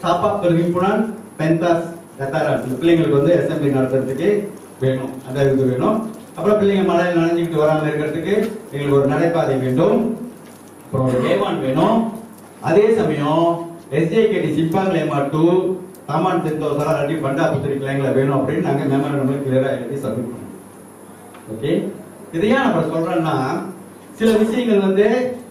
சாப்பா பெருகிப்புனான் பென்தாஸ் கத்தாரான் இந்த பிள்ளைங்களுக்கு வந்து அசம்பிளி நடத்துறதுக்கு வேணும் அந்த இது வேணும் அப்புறம் பிள்ளைங்க மழையில் நனைஞ்சுக்கிட்டு வராம இருக்கிறதுக்கு எங்களுக்கு ஒரு நடைபாதை வேண்டும் அப்புறம் ஒரு வேவான் வேணும் அதே சமயம் எஸ்ஜேகேடி சிப்பாங்களேமா டூ தாமான் தென்தோசரா ரெட்டி பண்டா புத்திரி கிளைங்கள வேணும் அப்படின்னு நாங்க மெமரண்டம்ல கிளியரா எழுதி சப்மிட் பண்ணோம் ஓகே இதை ஏன் அப்புறம் சொல்றேன்னா சில விஷயங்கள் வந்து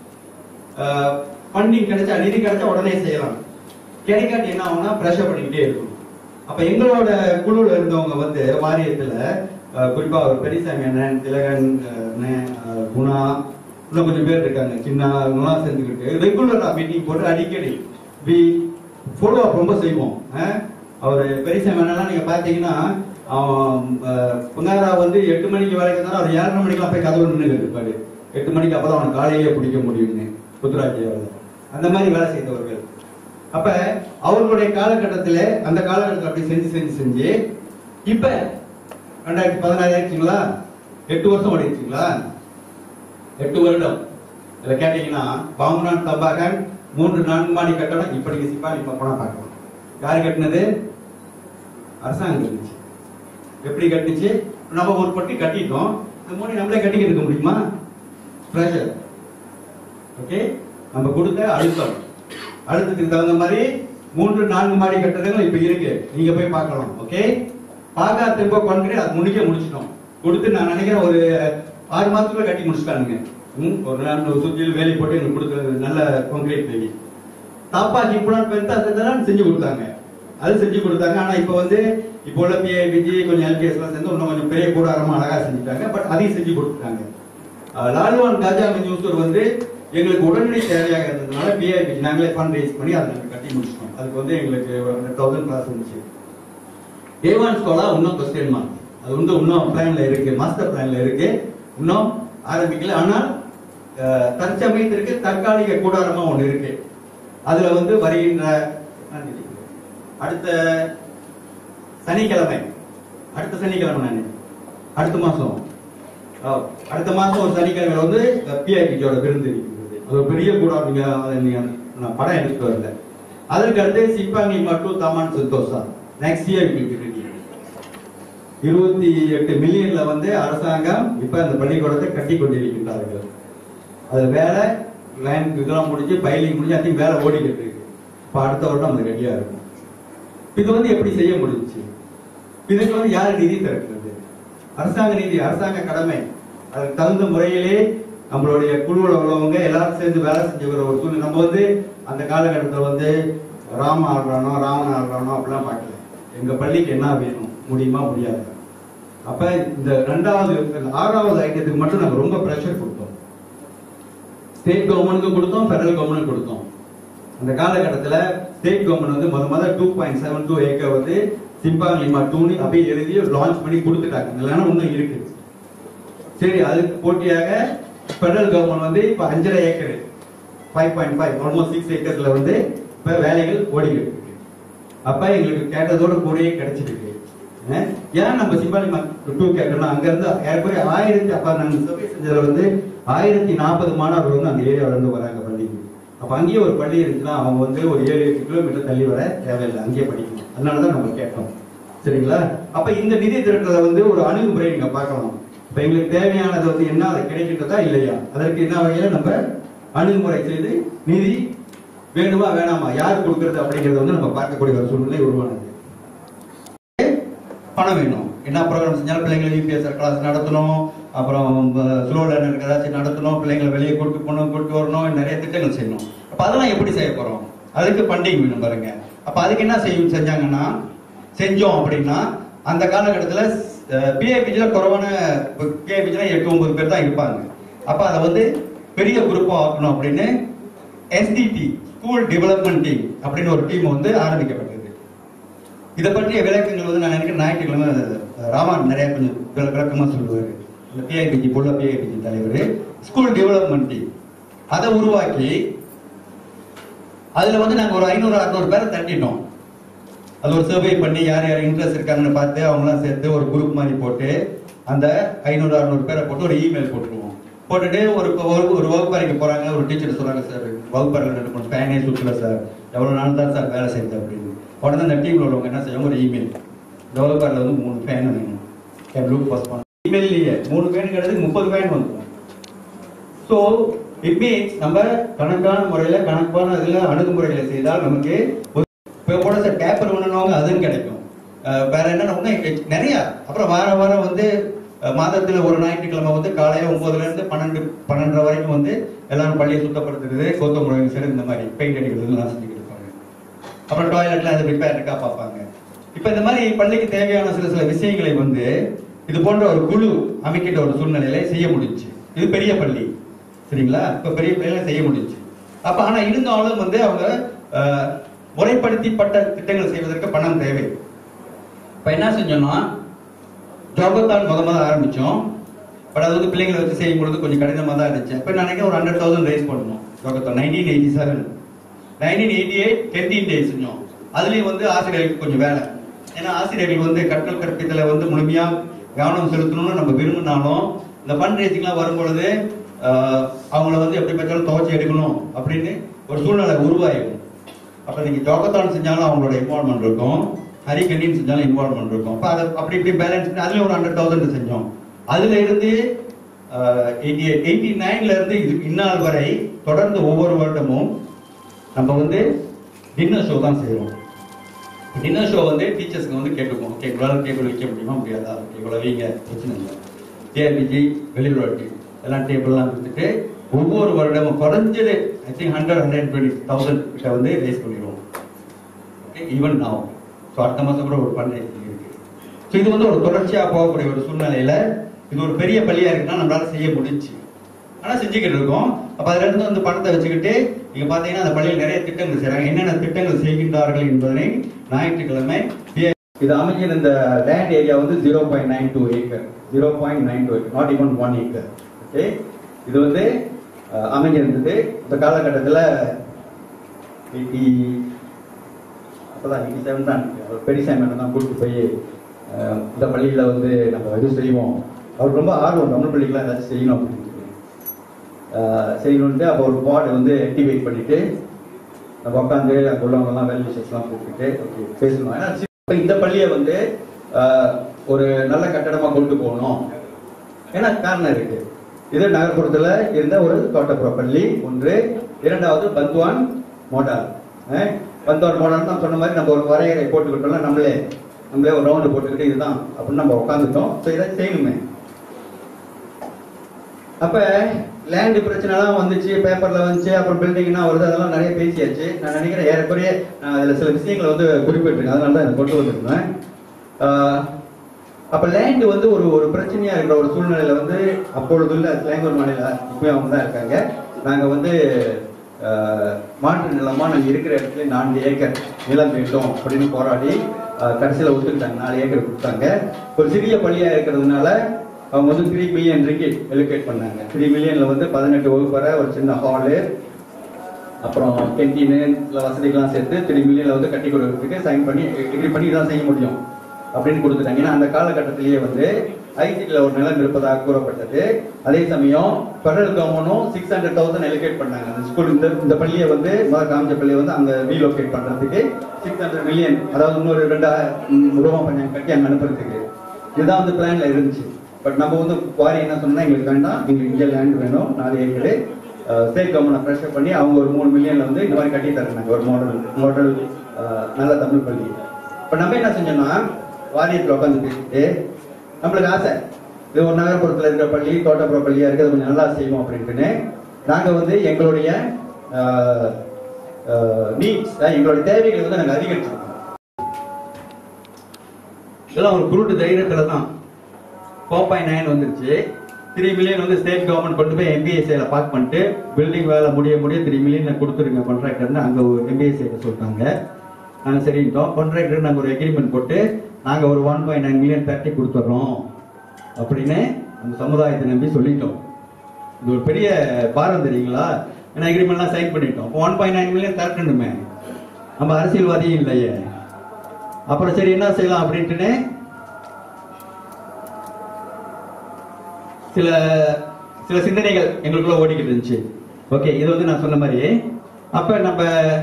ஃபண்டிங் கிடைச்சா நிதி கிடைச்சா உடனே செய்யலாம் கிடைக்காட்டி என்ன ஆகும்னா ப்ரெஷர் பண்ணிக்கிட்டே இருக்கும் அப்ப எங்களோட குழுல இருந்தவங்க வந்து வாரியத்துல அஹ், குறிப்பா ஒரு பெரியசாமி அண்ணன் திலகன் அஹ், அண்ணன், அஹ், குணா இன்னும் கொஞ்சம் பேர் இருக்காங்க சின்ன அவங்களாம் சேர்ந்துக்கிட்டு ரெகுலரா மீட்டிங் போட்டு அடிக்கடி வி ஃபாலோ அப் ரொம்ப செய்வோம் அஹ். அவர் பெரியசாமி அண்ணன்லாம் நீங்க பாத்தீங்கன்னா அவன் அஹ், புங்காரா வந்து எட்டு மணிக்கு வரைக்கும் தான் அவர் ஏழரை மணிக்கெல்லாம் போய் கதவு நின்று இருப்பாரு எட்டு மணிக்கு அப்பதான் அவனை காலையிலேயே பிடிக்க முடியும்னு புத்துராஜ்யாவில் அந்த மாதிரி வேலை செய்தவர்கள் அப்ப அவர்களுடைய காலகட்டத்துல அந்த காலகட்டத்தில் அப்படி செஞ்சு செஞ்சு செஞ்சு இப்ப ரெண்டாயிரத்தி பதினாறு ஆயிடுச்சுங்களா எட்டு வருஷம் ஓடிடுச்சுங்களா எட்டு வருடம் இதுல கேட்டீங்கன்னா பாம்புனான் தம்பாகன் மூன்று நான்கு மாடி கட்டடம் இப்படிக்கு சிப்பாலி போனா பார்க்கலாம் யாரு கட்டினது அரசாங்கம் கட்டுச்சு எப்படி கட்டுச்சு நம்ம ஒரு பட்டி கட்டிட்டோம் இந்த மூணு நம்மளே கட்டிக்கிட்டு இருக்க முடியுமா ப்ரெஷர் ஓகே நம்ம கொடுத்த அழுத்தம் அழுத்தத்துக்கு தகுந்த மாதிரி மூன்று நான்கு மாடி கட்டடங்கள் இப்ப இருக்கு நீங்க போய் பார்க்கலாம் ஓகே பார்க்க திரும்ப கான்கிரீட் அது முன்னுக்கே முடிச்சிட்டோம் கொடுத்து நான் நினைக்கிறேன் ஒரு ஆறு மாசத்துக்குள்ள கட்டி முடிச்சிட்டானுங்க ம், ஒரு நாள் சுத்தியில் வேலி போட்டு எங்களுக்கு கொடுக்குறது நல்ல கான்கிரீட் வேலி தாப்பாக்கி புலன் பெருத்தா அதெல்லாம் செஞ்சு கொடுத்தாங்க அது செஞ்சு கொடுத்தாங்க ஆனா இப்ப வந்து இப்போ உள்ள பிஏ விஜி கொஞ்சம் எல்கேஎஸ் எல்லாம் சேர்ந்து இன்னும் கொஞ்சம் பெரிய கூடாரமா அழகா செஞ்சுட்டாங்க பட் அதையும் செஞ்சு கொடுத்துட்டாங்க அஹ் லால்வான் காஜா மிஞ்சூசூர் வந்து எங்களுக்கு உடனடி தேவையாக இருந்ததுனால பிஐபி நாங்களே ஃபண்ட் ரைஸ் பண்ணி அதை நாங்கள் கட்டி முடிச்சிட்டோம் அதுக்கு வந்து எங்களுக்கு ஒரு ஹண்ட்ரட் தௌசண்ட் கிளாஸ் இருந்துச்சு தேவான் ஸ்கோலா இன்னும் கொஸ்டின் மார்க் அது வந்து இன்னும் பிளான்ல இருக்கு மாஸ்டர் பிளான்ல இருக்கு இன்னும் ஆரம்பிக்கல ஆனால் அஹ், தற்சமயத்திற்கு தற்காலிக கூடாரமா ஒண்ணு இருக்கு அதுல வந்து வருகின்ற அடுத்த சனிக்கிழமை அடுத்த சனிக்கிழமை நான் அடுத்த மாசம் ஆ, அடுத்த மாசம் ஒரு சனிக்கிழமை வந்து பிஐபிஜோட விருந்து இருக்கிறது அது ஒரு பெரிய கூடம் நீங்க அதை நீங்க நான் படம் எடுத்துட்டு வரல அதற்கு அடுத்து சிப்பாங்கி மற்றும் தமான் சந்தோஷா நெக்ஸ்ட் இயர் இருபத்தி எட்டு மில்லியன்ல வந்து அரசாங்கம் இப்ப அந்த பள்ளிக்கூடத்தை கட்டி கொண்டிருக்கின்றார்கள் அது வேலை லைன் இதெல்லாம் முடிஞ்சு பைலிங் முடிஞ்சு அதிகம் வேலை ஓடிக்கிட்டு இருக்கு இப்ப அடுத்த வருடம் அது ரெடியா இருக்கும் இது வந்து எப்படி செய்ய முடிஞ்சுச்சு இதுக்கு வந்து யாரு நிதி திரட்டுறது அரசாங்க நிதி அரசாங்க கடமை அதுக்கு தகுந்த முறையிலே நம்மளுடைய குழுவில் உள்ளவங்க எல்லாரும் சேர்ந்து வேலை செஞ்சுக்கிற ஒரு சூழ்நிலை நம்ம வந்து அந்த காலகட்டத்தில் வந்து ராம ஆடுறானோ ராவண ஆடுறானோ அப்படிலாம் பார்க்கல எங்க பள்ளிக்கு என்ன வேணும் முடியுமா முடியாது அப்ப இந்த ரெண்டாவது இந்த ஆறாவது ஐட்டத்துக்கு மட்டும் நாங்க ரொம்ப ப்ரெஷர் கொடுத்தோம் ஸ்டேட் கவர்மெண்ட்டுக்கும் கொடுத்தோம் ஃபெடரல் கவர்மெண்ட் கொடுத்தோம் அந்த காலகட்டத்துல ஸ்டேட் கவர்மெண்ட் வந்து முத முத two point seven two acre வந்து சிம்பாலிமா டூனி அப்படியே எழுதி லான்ச் பண்ணி கொடுத்துட்டாங்க இல்லைன்னா இன்னும் இருக்கு சரி அதுக்கு போட்டியாக ஃபெடரல் கவர்மெண்ட் வந்து இப்ப அஞ்சரை acre five point five almost six ஏக்கர்ஸ்ல வந்து இப்ப வேலைகள் ஓடிக்கிட்டு இருக்கு அப்ப எங்களுக்கு கேட்டதோட கூடயே கிடைச்சிருக்கு அஹ் ஏன் நம்ம சிம்பாலிமா டூ கேட்டோம்னா அங்க இருந்து ஏறக்குறைய ஆயிரத்தி அப்ப நாங்க சர்வே செஞ்சதுல வந்து ஆயிரத்தி நாற்பது மாணவர்கள் வந்து அந்த ஏரியாவில இருந்து வராங்க பள்ளிக்கு அப்ப அங்கேயே ஒரு பள்ளி இருந்துச்சுன்னா அவங்க வந்து ஒரு ஏழு எட்டு கிலோமீட்டர் தள்ளி வர தேவையில்லை அங்கேயே படிக்கணும் அதனாலதான் நம்ம கேட்டோம் சரிங்களா அப்ப இந்த நிதி திரட்டலை வந்து ஒரு அணுகுமுறை நீங்க பார்க்கலாம் இப்ப எங்களுக்கு தேவையானது வந்து என்ன அது கிடைக்கின்றதா இல்லையா அதற்கு என்ன வகையில நம்ம அணுகுமுறை செய்து நிதி வேணுமா வேணாமா யார் கொடுக்கறது அப்படிங்கறத வந்து நம்ம பார்க்கக்கூடிய ஒரு சூழ்நிலை உருவானது பணம் வேணும் என்ன ப்ரோக்ராம் செஞ்சாலும் பிள்ளைங்களை யூபிஎஸ்ஆர் கிளாஸ் நடத்தணும் அப்புறம் ஸ்லோ லேர்னருக்கு ஏதாச்சும் நடத்தணும் பிள்ளைங்களை வெளியே கூட்டு போகணும் கூட்டு வரணும் நிறைய திட்டங்கள் செய்யணும் அப்ப அதெல்லாம் எப்படி செய்ய போறோம் அதுக்கு பண்டிகை வேணும் பாருங்க அப்ப அதுக்கு என்ன செய்யும் செஞ்சாங்கன்னா செஞ்சோம் அப்படின்னா அந்த காலகட்டத்தில் பிஏபிஜில குறைவான பிஏபிஜில எட்டு ஒன்பது பேர் தான் இருப்பாங்க அப்ப அதை வந்து பெரிய குரூப்பா ஆக்கணும் அப்படின்னு எஸ்டிடி ஸ்கூல் டெவலப்மெண்ட் டீம் அப்படின்னு ஒரு டீம் வந்து ஆரம்பிக்கப்பட்டது இதை பற்றிய விளக்கங்கள் வந்து நான் நினைக்கிறேன் ஞாயிற்றுக்கிழமை ராமன் நிறைய கொஞ்சம் விள- விளக்கமா சொல்லுவாரு இந்த பிஐபிஜி புள்ள பிஐபிஜி தலைவர் ஸ்கூல் டெவலப்மெண்ட் டீம் அதை உருவாக்கி அதுல வந்து நாங்க ஒரு ஐநூறு அறுநூறு பேரை தட்டிட்டோம் அது ஒரு சர்வே பண்ணி யார் யார் இன்ட்ரெஸ்ட் இருக்காங்கன்னு பார்த்து அவங்களாம் சேர்த்து ஒரு குரூப் மாதிரி போட்டு அந்த ஐநூறு அறுநூறு பேரை போட்டு ஒரு இமெயில் போட்டுருவோம் போட்டுட்டு ஒரு ஒரு- ஒரு வகுப்பறைக்கு போறாங்க ஒரு டீச்சர் சொல்றாங்க சார் வகுப்பறையில் ரெண்டு மூணு ஃபேனே சுற்றல சார் எவ்வளவு நாள் தான் சார் வேலை செய்யுது அப்படின்னு உடனே அந்த டீம்ல உள்ளவங்க என்ன செய்வாங்க ஒரு இமெயில் இந்த வகுப்பறையில் வந்து மூணு ஃபேன் வேணும் கேன் லுக் போஸ்ட் பண்ண இமெயிலேயே மூணு ஃபேன் கிடையாது முப்பது ஃபேன் வந்துடும் ஸோ இட் மீன்ஸ் நம்ம கணக்கான முறையில கணக்கான இதுல அணுகுமுறைகளை செய்தால் நமக்கு ஒரு- இப்போ கூட சார் பேப்பர் வேணும்னவங்க அதுவும் கிடைக்கும் அஹ் வேற என்ன இன்னும் நிறைய அப்புறம் வார வாரம் வந்து அஹ் மாதத்துல ஒரு ஞாயிற்றுக்கிழமை வந்து காலையில ஒன்பதுல இருந்து பன்னெண்டு பன்னெண்டரை வரைக்கும் வந்து எல்லாரும் பள்ளியை சுத்தப்படுத்துறது கோத்த முறை சரி இந்த மாதிரி பெயிண்ட் அடிக்கிறது எல்லாம் செஞ்சுக்கிட்டு இருப்பாங்க அப்புறம் டாய்லெட்லாம் அது ரிப்பேர் இருக்கா பார்ப்பாங்க இப்போ இந்த மாதிரி பள்ளிக்கு தேவையான சில சில விஷயங்களை வந்து இது போன்ற ஒரு குழு அமைக்கின்ற ஒரு சூழ்நிலையில செய்ய முடிஞ்சுச்சு இது பெரிய பள்ளி சரிங்களா இப்ப பெரிய பள்ளியில செய்ய முடிஞ்சுச்சு அப்ப ஆனா இருந்தாலும் வந்து அவங்க அஹ், முறைப்படுத்திப்பட்ட திட்டங்கள் செய்வதற்கு பணம் தேவை இப்ப என்ன செஞ்சோம்னா ஜோகத்தான் முத முத ஆரம்பிச்சோம் பட் அது வந்து பிள்ளைங்களை வச்சு செய்யும் பொழுது கொஞ்சம் கடினமா தான் இருந்துச்சு இப்ப நான் நினைக்கிறேன் ஒரு ஹண்ட்ரட் தௌசண்ட் ரைஸ் பண்ணணும் ஜோகத்தான் nineteen eighty seven nineteen eighty eight டென்டீன் டேஸ் செஞ்சோம் அதுலயும் வந்து ஆசிரியர்களுக்கு கொஞ்சம் வேலை ஏன்னா ஆசிரியர்கள் வந்து கற்றல் கற்பித்தலை வந்து முழுமையா கவனம் செலுத்தணும்னு நம்ம விரும்பினாலும் இந்த ஃபண்ட் ரேசிங்லாம் வரும்பொழுது ஆஹ், அவங்கள வந்து எப்படி பார்த்தாலும் துவச்சி எடுக்கணும் அப்படின்னு ஒரு சூழ்நிலை உருவாயிடும் அப்ப நீங்க ஜோகத்தான் செஞ்சாலும் அவங்களோட இன்வால்மெண்ட் இருக்கும் ஹரிகண்டின்னு செஞ்சாலும் இன்வால்மெண்ட் இருக்கும் அப்ப அதை அப்படி இப்படி பேலன்ஸ் பண்ணி அதுல ஒரு ஹண்ட்ரட் தௌசண்ட் செஞ்சோம் அதுல இருந்து எயிட்டி எயிட்டி நைன்ல இருந்து இது இந்நாள் வரை தொடர்ந்து ஒவ்வொரு வருடமும் நம்ம வந்து டின்னர் ஷோ தான் செய்வோம் டின்னர் ஷோ வந்து டீச்சர்ஸ்க்கு வந்து கேட்டுப்போம் ஓகே இவ்வளோ டேபிள் வைக்க முடியுமா முடியாதா ஓகே இவ்வளோ வைங்க பிரச்சனை இல்லை ஜேபிஜி வெளியூர் எல்லாம் டேபிள்லாம் கொடுத்துட்டு ஒவ்வொரு வருடமும் குறைஞ்சது I think hundred hundred twenty thousand கிட்ட வந்து ரேஸ் பண்ணிடுவோம் ஓகே ஈவன் now ஸோ அடுத்த மாதம் கூட ஒரு பண்ணை இருக்கு ஸோ இது வந்து ஒரு தொடர்ச்சியாக போகக்கூடிய ஒரு சூழ்நிலையில இது ஒரு பெரிய பள்ளியா இருக்குன்னா நம்மளால செய்ய முடிஞ்சு ஆனா செஞ்சுக்கிட்டு இருக்கோம் அப்ப அதுல இருந்து வந்து பணத்தை வச்சுக்கிட்டு நீங்க பாத்தீங்கன்னா அந்த பள்ளியில் நிறைய திட்டங்கள் செய்றாங்க என்னென்ன திட்டங்கள் செய்கின்றார்கள் என்பதனை ஞாயிற்றுக்கிழமை இது அமைஞ்சிருந்த இந்த லேண்ட் ஏரியா வந்து zero point nine two acre zero point nine two not even one acre okay இது வந்து அஹ், அமைஞ்சிருந்தது இந்த காலகட்டத்தில் எயிட்டி அப்பதான் எயிட்டி செவன் தான் அவர் பெரியசாமி தான் கூட்டிட்டு போய் அஹ், இந்த பள்ளியில வந்து நம்ம இது செய்வோம் அவர் ரொம்ப ஆர்வம் தமிழ் பள்ளிக்கெல்லாம் ஏதாச்சும் செய்யணும் அப்படின்னு சொல்லி அஹ், செய்யணும்ட்டு அப்போ ஒரு பாட் வந்து ஆக்டிவேட் பண்ணிட்டு நம்ம உட்காந்து அங்கே உள்ளவங்கலாம் வெல் விஷயஸ்லாம் கூப்பிட்டு ஓகே பேசணும் ஏன்னா இப்ப இந்த பள்ளியை வந்து அஹ், ஒரு நல்ல கட்டடமா கொண்டு போகணும் ஏன்னா காரணம் இருக்கு இது நகர்ப்புறத்துல இருந்த ஒரு தோட்டப்புற பள்ளி ஒன்று இரண்டாவது பந்த்வான் மோடால் அஹ், பந்த்வான் மோடால் தான் சொன்ன மாதிரி நம்ம ஒரு வரையறை போட்டுக்கிட்டோம்னா நம்மளே நம்மளே ஒரு ரவுண்டு போட்டுக்கிட்டு இதுதான் அப்படின்னு நம்ம உட்காந்துட்டோம் ஸோ இதை செய்யணுமே அப்ப லேண்ட் பிரச்சனைலாம் வந்துச்சு பேப்பர்ல வந்துச்சு அப்புறம் பில்டிங்னா வருது அதெல்லாம் நிறைய பேசியாச்சு நான் நினைக்கிறேன் ஏறக்குறைய நான் அதுல சில விஷயங்களை வந்து குறிப்பிட்டிருக்கேன் அதனால தான் இதை கொண்டு வந்திருந்தேன் ஆஹ் அப்ப லேண்ட் வந்து ஒரு ஒரு பிரச்சனையா இருக்கிற ஒரு சூழ்நிலையில வந்து அப்பொழுது உள்ள சிலைங்கூர் மாநில இப்பயும் அவங்க தான் இருக்காங்க நாங்க வந்து ஆஹ், மாற்று நிலமா நாங்க இருக்கிற இடத்துல நான்கு ஏக்கர் நிலம் வேண்டும் அப்படின்னு போராடி ஆஹ், கடைசியில ஒத்துக்கிட்டாங்க நாலு ஏக்கர் கொடுத்தாங்க ஒரு சிறிய பள்ளியா இருக்கிறதுனால அவங்க வந்து த்ரீ மில்லியன் ரிக்கெட் எலோகேட் பண்ணாங்க த்ரீ மில்லியன்ல வந்து பதினெட்டு வகுப்பறை ஒரு சின்ன ஹாலு அப்புறம் கேன்டீனு இல்லை வசதிகள்லாம் சேர்த்து த்ரீ மில்லியன்ல வந்து கட்டி கொடுக்கறதுக்கு சைன் பண்ணி டிகிரி பண்ணி தான் செய்ய முடியும் அப்படின்னு கொடுத்துட்டாங்க ஏன்னா அந்த காலகட்டத்திலேயே வந்து ஐசிடியில் ஒரு நிலம் இருப்பதாக கூறப்பட்டது அதே சமயம் ஃபெடரல் கவர்மெண்ட்டும் சிக்ஸ் ஹண்ட்ரட் தௌசண்ட் எலோகேட் பண்ணாங்க அந்த ஸ்கூல் இந்த இந்த பள்ளியை வந்து முதல் காமிச்ச பள்ளியை வந்து அங்க ரீலோகேட் பண்றதுக்கு சிக்ஸ் ஹண்ட்ரட் மில்லியன் அதாவது இன்னொரு ரெண்டாயிரம் ரூபா பண்ணி கட்டி அங்க அனுப்புறதுக்கு இதுதான் வந்து பிளான்ல இருந்துச்சு பட் நம்ம வந்து குவாரி என்ன சொன்னா எங்களுக்கு வேண்டாம் எங்களுக்கு இங்கே லேண்ட் வேணும் நாலு ஏக்கரு ஸ்டேட் கவர்மெண்ட் ப்ரெஷர் பண்ணி அவங்க ஒரு மூணு மில்லியன்ல வந்து இந்த மாதிரி கட்டி தராங்க ஒரு மாடல் மாடல் நல்ல தமிழ் பள்ளி இப்போ நம்ம என்ன செஞ்சோம்னா வாரியத்தில் உட்காந்து பேசிட்டு நம்மளுக்கு ஆசை இது ஒரு நகர்ப்புறத்தில் இருக்கிற பள்ளி தோட்டப்புற பள்ளியா இருக்கு அது கொஞ்சம் நல்லா செய்வோம் அப்படின்ட்டுன்னு நாங்க வந்து எங்களுடைய நீட்ஸ் எங்களுடைய தேவைகளை வந்து நாங்கள் அதிகரிச்சிருக்கோம் இதெல்லாம் ஒரு குருட்டு தைரியத்துல தான் ஃபோர் பாயிண்ட் நைன் வந்துருச்சு த்ரீ மில்லியன் வந்து ஸ்டேட் கவர்மெண்ட் கொண்டு போய் எம்பிஎஸ்ஐல பார்க் பண்ணிட்டு பில்டிங் வேலை முடிய முடிய த்ரீ மில்லியன் கொடுத்துருங்க கான்ட்ராக்டர்னு அங்க ஒரு எம்பிஎஸ்ஐல சொல்லிட்டாங்க நாங்க சரிட்டோம் கான்ட்ராக்டர் நாங்க ஒரு எக்ரிமெண்ட் போட்டு நாங்க ஒரு ஒன் பாயிண்ட் நைன் மில்லியன் தட்டி கொடுத்துட்றோம் அப்படின்னு அந்த சமுதாயத்தை நம்பி சொல்லிட்டோம் இது ஒரு பெரிய பாரம் தெரியுங்களா ஏன்னா எக்ரிமெண்ட்லாம் சைன் பண்ணிட்டோம் ஒன் பாயிண்ட் நைன் மில்லியன் தரட்டணுமே நம்ம அரசியல்வாதியும் இல்லையே அப்புறம் சரி என்ன செய்யலாம் அப்படின்ட்டுன்னு சில சில சிந்தனைகள் எங்களுக்குள்ள ஓடிக்கிட்டு இருந்துச்சு ஓகே இது வந்து நான் சொன்ன மாதிரி அப்ப நம்ம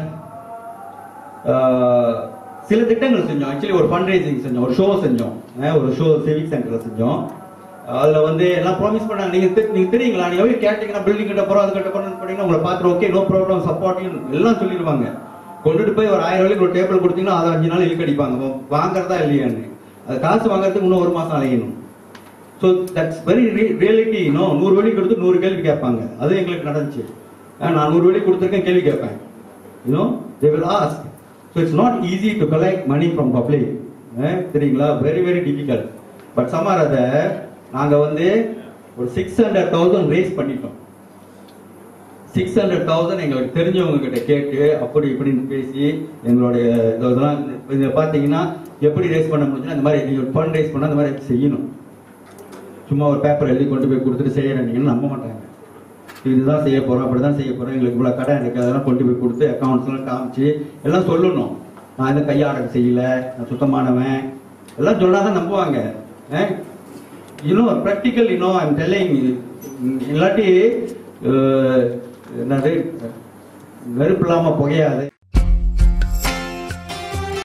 ஆஹ், சில திட்டங்கள் செஞ்சோம் ஆக்சுவலி ஒரு ஃபண்ட் ரைசிங் செஞ்சோம் ஒரு ஷோ செஞ்சோம் அஹ், ஒரு ஷோ சிவிக் சென்டர்ல செஞ்சோம் அதுல வந்து எல்லாம் ப்ராமிஸ் பண்ணாங்க நீங்க தெ- நீங்க தெரியுங்களா நீங்க போய் கேட்டீங்கன்னா பில்டிங் கட்ட போறோம் அது கட்ட போறோம்னு போனீங்கன்னா உங்களை பார்த்துட்டு ஓகே நோ ப்ராப்ளம் சப்போர்ட்டிங் எல்லாம் சொல்லிடுவாங்க கொண்டுட்டு போய் ஒரு ஆயிரம் ரூபாய்க்கு ஒரு டேபிள் கொடுத்தீங்கன்னா அதை அஞ்சு நாள் இழுக்கடிப்பாங்க வாங்குறதா இல்லையான்னு அது காசு வாங்குறதுக்கு இன்னும் ஒரு மாசம் அலையணும் ஸோ தட்ஸ் வெரி ரியாலிட்டி இன்னும் நூறு வழி கொடுத்து நூறு கேள்வி கேட்பாங்க அது எங்களுக்கு நடந்துச்சு அஹ் நான் நூறு வழி கொடுத்துருக்கேன் கேள்வி கேட்பேன் you know they will ask so it's not easy to collect money from public தெரியுங்களா வெரி வெரி டிஃபிகல்ட் பட் சமார் அதை நாங்கள் வந்து ஒரு சிக்ஸ் ஹண்ட்ரட் தௌசண்ட் ரேஸ் பண்ணிட்டோம் சிக்ஸ் ஹண்ட்ரட் தௌசண்ட் எங்களுக்கு தெரிஞ்சவங்க கிட்ட கேட்டு அப்படி இப்படின்னு பேசி எங்களுடைய இதெல்லாம் இதை பார்த்தீங்கன்னா எப்படி ரேஸ் பண்ண முடியும்னா இந்த மாதிரி நீங்கள் ஃபண்ட் ரேஸ் பண்ணால் அந்த மாதிரி செய்யணும் சும்மா ஒரு பேப்பர் எழுதி கொண்டு போய் கொடுத்துட்டு செய்யறீங்கன்னு நம்ப மாட்டாங்க இதுதான் செய்ய போறோம் அப்படிதான் செய்ய போறோம் எங்களுக்கு இவ்வளவு கடன் இருக்கு அதெல்லாம் கொண்டு போய் கொடுத்து அக்கௌண்ட்ஸ் எல்லாம் காமிச்சு எல்லாம் சொல்லணும் நான் இந்த கையாடல் செய்யல நான் சுத்தமானவன் எல்லாம் சொன்னாதான் நம்புவாங்க இன்னும் ப்ராக்டிக்கல் இன்னும் ஐம் டெல்லிங் இல்லாட்டி அஹ், என்னது நெருப்பு இல்லாம புகையாது